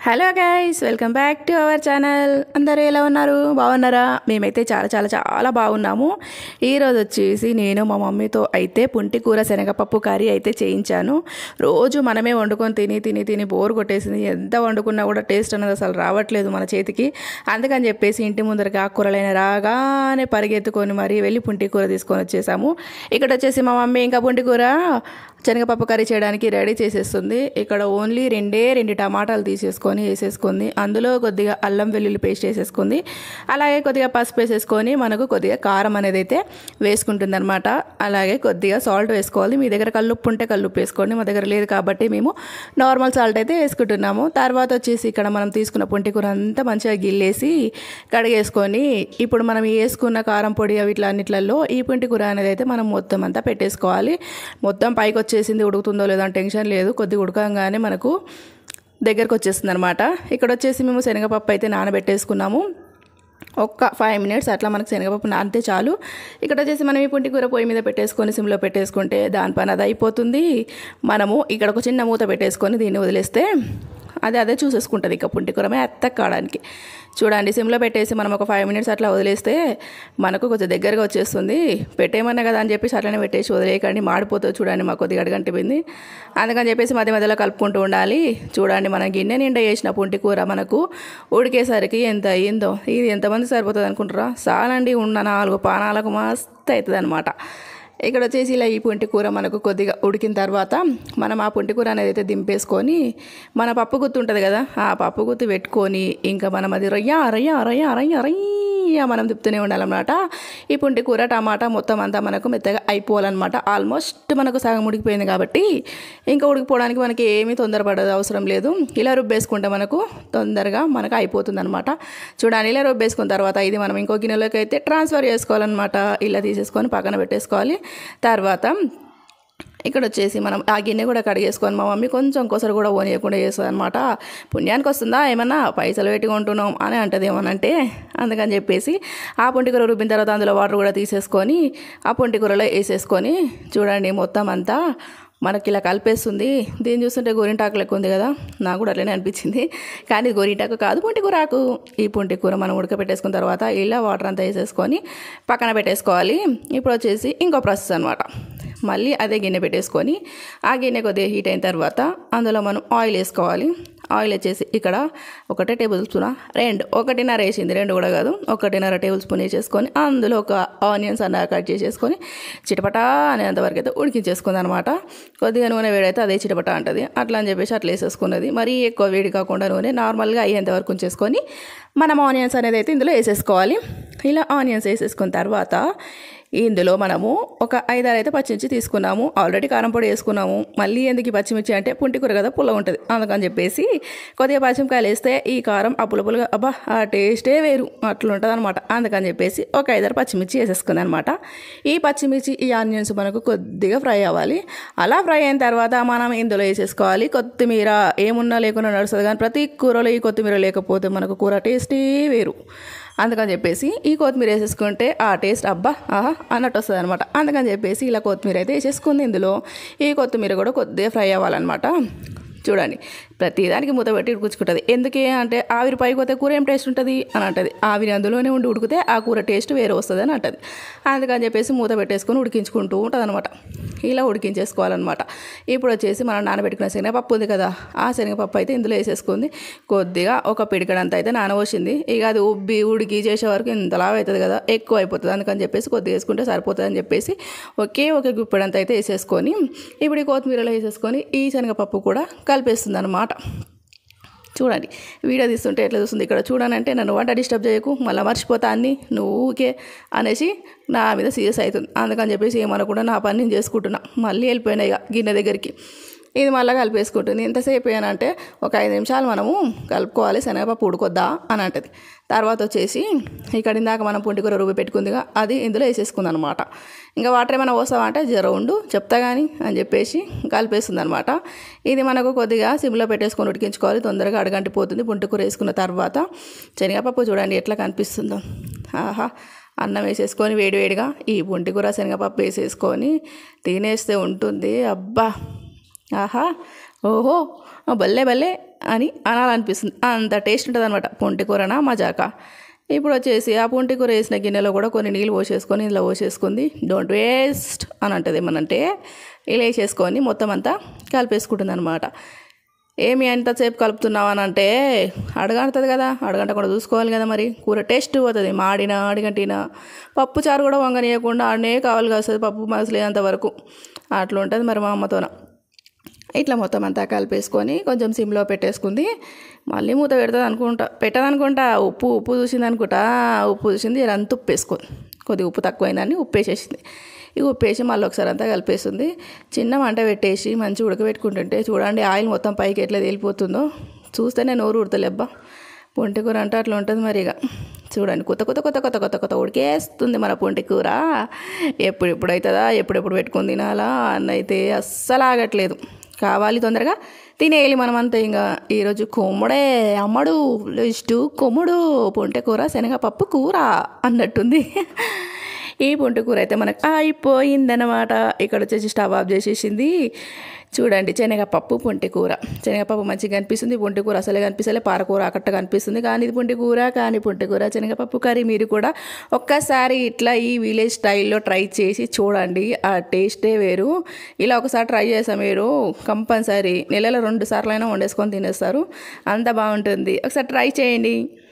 hello guys welcome back to our channel అందరూ ఎలా ఉన్నారు బాగున్నారా మేమైతే చాలా చాలా చాలా బాగున్నాము ఈరోజు వచ్చేసి నేను మా మమ్మీతో అయితే పుంటి కూర శనగపప్పు కర్రీ అయితే చేయించాను రోజు మనమే వండుకొని తిని తిని తిని బోర్ కొట్టేసింది ఎంత వండుకున్నా కూడా టేస్ట్ అనేది అసలు రావట్లేదు మన చేతికి అందుకని చెప్పేసి ఇంటి ముందరకి ఆకుకూరలైన రాగానే పరిగెత్తుకొని మరీ వెళ్ళి పుంటి కూర తీసుకొని వచ్చేసాము ఇక్కడ వచ్చేసి మా మమ్మీ ఇంకా పుంటి కూర శనగపప్పు కర్రీ చేయడానికి రెడీ చేసేస్తుంది ఇక్కడ ఓన్లీ రెండే రెండు టమాటాలు తీసేసుకొని వేసేసుకుంది అందులో కొద్దిగా అల్లం వెల్లుల్లి పేస్ట్ వేసేసుకుంది అలాగే కొద్దిగా పసుపు వేసేసుకొని మనకు కొద్దిగా కారం అనేది అయితే వేసుకుంటుంది అనమాట అలాగే కొద్దిగా సాల్ట్ వేసుకోవాలి మీ దగ్గర కల్లుప్పు ఉంటే కల్లుప్పు వేసుకోండి మా దగ్గర లేదు కాబట్టి మేము నార్మల్ సాల్ట్ అయితే వేసుకుంటున్నాము తర్వాత వచ్చేసి ఇక్కడ మనం తీసుకున్న పొంటి కూర అంతా మంచిగా గిల్లేసి కడిగేసుకొని ఇప్పుడు మనం వేసుకున్న కారం పొడి అవి ఇట్లా అన్నిట్లలో ఈ పుంటి కూర అనేది అయితే మనం మొత్తం అంతా పెట్టేసుకోవాలి మొత్తం పైకి వచ్చేసింది ఉడుకుతుందో లేదో అని టెన్షన్ లేదు కొద్దిగా ఉడకంగానే మనకు దగ్గరకు వచ్చేస్తుంది అనమాట ఇక్కడ వచ్చేసి మేము శనగపప్పు అయితే నానబెట్టేసుకున్నాము ఒక్క ఫైవ్ మినిట్స్ అట్లా మనకు శనగపప్పు నానితే చాలు ఇక్కడ వచ్చేసి మనం ఈ పుంటి కూర పొయ్యి మీద పెట్టేసుకొని సిమ్లో పెట్టేసుకుంటే దాని పని అది అయిపోతుంది మనము ఇక్కడ ఒక చిన్న మూత పెట్టేసుకొని దీన్ని వదిలేస్తే అదే అదే చూసేసుకుంటుంది ఇక పుంటి కూర మెత్త కావడానికి చూడండి సిమ్లో పెట్టేసి మనం ఒక ఫైవ్ మినిట్స్ అట్లా వదిలేస్తే మనకు కొంచెం దగ్గరగా వచ్చేస్తుంది పెట్టేయమన్నా కదా అని చెప్పేసి అట్లనే పెట్టేసి వదిలేయకండి మాడిపోతుంది చూడండి మాకు కొద్దిగా అడగంటిపోయింది అందుకని చెప్పేసి మధ్య మధ్యలో కలుపుకుంటూ ఉండాలి చూడండి మనం గిన్నె నిండా వేసిన పుంటి కూర మనకు ఉడికేసరికి ఎంత అయ్యిందో ఇది ఎంతమంది సరిపోతుంది అనుకుంటారా చాలండి ఉన్న నాలుగు పానాలకు మస్తు అవుతుంది అనమాట ఇక్కడ వచ్చేసి ఇలా ఈ పుంటి కూర మనకు కొద్దిగా ఉడికిన తర్వాత మనం ఆ పుంటి కూర అనేది అయితే దింపేసుకొని మన పప్పు గుత్తి ఉంటుంది కదా ఆ పప్పు గుత్తి పెట్టుకొని ఇంకా మనం అది రొయ్య రొయ్య రొయ్య రొయ్య రొయ్య మనం తిప్పుతూనే ఉండాలన్నమాట ఈ పుంటి కూర టమాటా మొత్తం అంతా మనకు మెత్తగా అయిపోవాలన్నమాట ఆల్మోస్ట్ మనకు సగం ఉడికిపోయింది కాబట్టి ఇంకా ఉడికిపోవడానికి మనకి ఏమీ తొందరపడదు అవసరం లేదు ఇలా రుబ్బేసుకుంటే మనకు తొందరగా మనకు అయిపోతుంది అనమాట చూడండి ఇలా రుబ్బేసుకున్న తర్వాత ఇది మనం ఇంకో గిన్నెలోకి అయితే ట్రాన్స్ఫర్ చేసుకోవాలన్నమాట ఇలా తీసేసుకొని పక్కన పెట్టేసుకోవాలి తర్వాత ఇక్కడ వచ్చేసి మనం ఆ గిన్నె కూడా కడిగేసుకొని మా మమ్మీ కొంచెం కొసరు కూడా ఓనియకుండా చేస్తుంది అనమాట పుణ్యానికి వస్తుందా ఏమన్నా పైసలు పెట్టి కొంటున్నాం అని అంటది ఏమనంటే అందుకని చెప్పేసి ఆ పొంటి కూర రుబ్బిన తర్వాత అందులో వాటర్ కూడా తీసేసుకొని ఆ పొంటి కూరలో వేసేసుకొని చూడండి మొత్తం అంతా మనకి ఇలా కలిపేస్తుంది దీన్ని చూస్తుంటే గోరింటాకు లెక్క ఉంది కదా నాకు కూడా అట్లనే అనిపించింది కానీ ఇది గోరింటాకు కాదు పుంటి కూరాకు ఈ పుంటి కూర మనం ఉడకబెట్టేసుకున్న తర్వాత ఇలా వాటర్ అంతా వేసేసుకొని పక్కన పెట్టేసుకోవాలి ఇప్పుడు వచ్చేసి ఇంకో ప్రాసెస్ అనమాట మళ్ళీ అదే గిన్నె పెట్టేసుకొని ఆ గిన్నె కొద్దిగా హీట్ అయిన తర్వాత అందులో మనం ఆయిల్ వేసుకోవాలి ఆయిల్ వచ్చేసి ఇక్కడ ఒకటే టేబుల్ స్పూన్ రెండు ఒకటిన్నర వేసింది రెండు కూడా కాదు ఒకటిన్నర టేబుల్ స్పూన్ వేసేసుకొని అందులో ఒక ఆనియన్స్ అన్న కట్ చేసేసుకొని చిటపటా అనేంతవరకు అయితే ఉడికించేసుకుంది అనమాట కొద్దిగా నూనె వేడైతే అదే చిటపట అంటది అట్లా అని చెప్పేసి అట్లా వేసేసుకున్నది మరీ ఎక్కువ వేడి కాకుండా నూనె నార్మల్గా అయ్యేంత వరకు ఉంచేసుకొని మనం ఆనియన్స్ అనేది అయితే ఇందులో వేసేసుకోవాలి ఇలా ఆనియన్స్ వేసేసుకున్న తర్వాత ఇందులో మనము ఒక ఐదారు అయితే పచ్చిమిర్చి తీసుకున్నాము ఆల్రెడీ కారం పొడి వేసుకున్నాము మళ్ళీ ఎందుకు ఈ పచ్చిమిర్చి అంటే పుంటికూర కదా పుల్ల ఉంటుంది అందుకని చెప్పేసి కొద్దిగా పచ్చిమిరకాయలు వేస్తే ఈ కారం ఆ పుల్ల పుల్లగా అబ్బా ఆ టేస్టే వేరు అట్లా ఉంటుంది అనమాట అందుకని చెప్పేసి ఒక ఐదారు పచ్చిమిర్చి వేసేసుకుంది అనమాట ఈ పచ్చిమిర్చి ఈ ఆనియన్స్ మనకు కొద్దిగా ఫ్రై అవ్వాలి అలా ఫ్రై అయిన తర్వాత మనం ఇందులో వేసేసుకోవాలి కొత్తిమీర ఏమున్నా లేకుండా నడుస్తుంది కానీ ప్రతి కూరలో ఈ కొత్తిమీర లేకపోతే మనకు కూర టేస్టే వేరు అందుకని చెప్పేసి ఈ కొత్తిమీర వేసేసుకుంటే ఆ టేస్ట్ అబ్బా ఆహా అన్నట్టు వస్తుంది అనమాట అందుకని చెప్పేసి ఇలా కొత్తిమీర అయితే వేసేసుకుంది ఇందులో ఈ కొత్తిమీర కూడా కొద్దిగా ఫ్రై అవ్వాలన్నమాట చూడండి ప్రతిదానికి మూత పెట్టి ఉడుకుచుకుంటుంది ఎందుకే అంటే ఆవిరి పైకి పోతే కూర ఏం టేస్ట్ ఉంటుంది అని అంటది ఆవిరి అందులోనే ఉండి ఉడికితే ఆ కూర టేస్ట్ వేరే వస్తుంది అని అంటది అందుకని చెప్పేసి మూత పెట్టేసుకొని ఉడికించుకుంటూ ఉంటుంది అనమాట ఇలా ఉడికించేసుకోవాలన్నమాట ఇప్పుడు వచ్చేసి మనం నానబెట్టుకున్న శనగపప్పు ఉంది కదా ఆ శనగపప్పు అయితే ఇందులో వేసేసుకుంది కొద్దిగా ఒక పిడికడంత అయితే నానవచ్చింది ఇక అది ఉబ్బి ఉడికి చేసే వరకు ఇంతలా అవుతుంది కదా ఎక్కువ అయిపోతుంది అందుకని చెప్పేసి కొద్దిగా వేసుకుంటే సరిపోతుంది అని చెప్పేసి ఒకే ఒక గుప్పెడంత అయితే వేసేసుకొని ఇప్పుడు ఈ కొత్తిమీరలో వేసేసుకొని ఈ శనగపప్పు కూడా కలిపేస్తుంది అనమాట చూడండి వీడియో తీస్తుంటే ఎట్లా చూస్తుంది ఇక్కడ చూడనంటే నన్ను వంట డిస్టర్బ్ చేయకు మళ్ళీ మర్చిపోతా అన్ని నువ్వు ఊకే అనేసి నా మీద సీరియస్ అవుతుంది అందుకని చెప్పేసి ఏమనకుండా నా పని నేను చేసుకుంటున్నా మళ్ళీ వెళ్ళిపోయినా ఇక గిన్నె దగ్గరికి ఇది మళ్ళీ కలిపేసుకుంటుంది ఎంతసేపు అంటే ఒక ఐదు నిమిషాలు మనము కలుపుకోవాలి శనగపప్పు ఉడుకొద్దా అని అంటది తర్వాత వచ్చేసి ఇక్కడ ఇందాక మనం పుంటికూర రుబ్బి పెట్టుకుందిగా అది ఇందులో వేసేసుకుంది అనమాట ఇంకా వాటర్ ఏమైనా పోస్తావా అంటే జర ఉండు చెప్తా కానీ అని చెప్పేసి కలిపేస్తుంది అనమాట ఇది మనకు కొద్దిగా సిమ్లో పెట్టేసుకొని ఉడికించుకోవాలి తొందరగా అడగంటిపోతుంది పుంటికూర వేసుకున్న తర్వాత శనగపప్పు చూడండి ఎట్లా కనిపిస్తుందో ఆహా అన్నం వేసేసుకొని వేడివేడిగా ఈ పుంటికూర శనగపప్పు వేసేసుకొని తినేస్తే ఉంటుంది అబ్బా ఆహా ఓహో ఆ భలే భలే అని అనాలనిపిస్తుంది అంత టేస్ట్ ఉంటుంది అనమాట పొంటి కూరనా మజాక ఇప్పుడు వచ్చేసి ఆ పొంటి కూర వేసిన గిన్నెలో కూడా కొన్ని నీళ్ళు పోసేసుకొని ఇందులో పోసేసుకుంది డోంట్ వేస్ట్ అని అంటుంది ఏమనంటే ఇలా వేసేసుకొని మొత్తం అంతా కలిపేసుకుంటుంది అనమాట ఏమి ఎంతసేపు కలుపుతున్నావు అని అంటే అడగంటుంది కదా అడగంట కూడా చూసుకోవాలి కదా మరి కూర టేస్ట్ పోతుంది మాడినా అడిగంటినా పప్పు చారు కూడా వంగనీయకుండా ఆడనే కావాలి కాస్తుంది పప్పు మసలేంత వరకు అట్లా ఉంటుంది మరి మా అమ్మతోన ఇట్లా మొత్తం అంతా కలిపేసుకొని కొంచెం సిమ్లో పెట్టేసుకుంది మళ్ళీ మూత పెడుతుంది అనుకుంటా పెట్టదు అనుకుంటా ఉప్పు ఉప్పు చూసింది అనుకుంటా ఉప్పు చూసింది అంత ఉప్పు వేసుకుంది కొద్దిగా ఉప్పు తక్కువైందని ఉప్పు వేసేసింది ఇక ఉప్పు వేసి మళ్ళీ ఒకసారి అంతా కలిపేస్తుంది చిన్న మంట పెట్టేసి మంచి ఉడకబెట్టుకుంటుంటే చూడండి ఆయిల్ మొత్తం పైకి ఎట్లా తేలిపోతుందో చూస్తేనే నోరు ఉడతలేబ్బా పొంటి కూర అంటే అట్లా ఉంటుంది మరి ఇక చూడండి కొత్త కొత్త కొత్త కొత్త కొత్త కొత్త ఉడికేస్తుంది మన పొంటి కూర ఎప్పుడు ఎప్పుడు అవుతుందా ఎప్పుడెప్పుడు పెట్టుకొని తినాలా అన్నైతే అస్సలు ఆగట్లేదు కావాలి తొందరగా తినేయాలి మనమంతా ఇంకా ఈరోజు కొమ్ముడే అమ్మడు లిస్టు కొమ్ముడు పొంటె కూర శనగపప్పు కూర అన్నట్టుంది ఈ పొంటి కూర అయితే మనకు అయిపోయిందనమాట ఇక్కడ వచ్చేసి స్టవ్ ఆఫ్ చేసేసింది చూడండి శనగపప్పు పొంటి కూర శనగపప్పు మంచిగా కనిపిస్తుంది పొంటి కూర అసలే కనిపిస్తలే పారకూర అక్కట్ట కనిపిస్తుంది కానీ ఇది పొంటి కూర కానీ పొంటి కూర శనగపప్పు కర్రీ మీరు కూడా ఒక్కసారి ఇట్లా ఈ విలేజ్ స్టైల్లో ట్రై చేసి చూడండి ఆ టేస్టే వేరు ఇలా ఒకసారి ట్రై చేసాం మీరు కంపల్సరీ నెలలో రెండు సార్లు అయినా వండేసుకొని తినేస్తారు అంత బాగుంటుంది ఒకసారి ట్రై చేయండి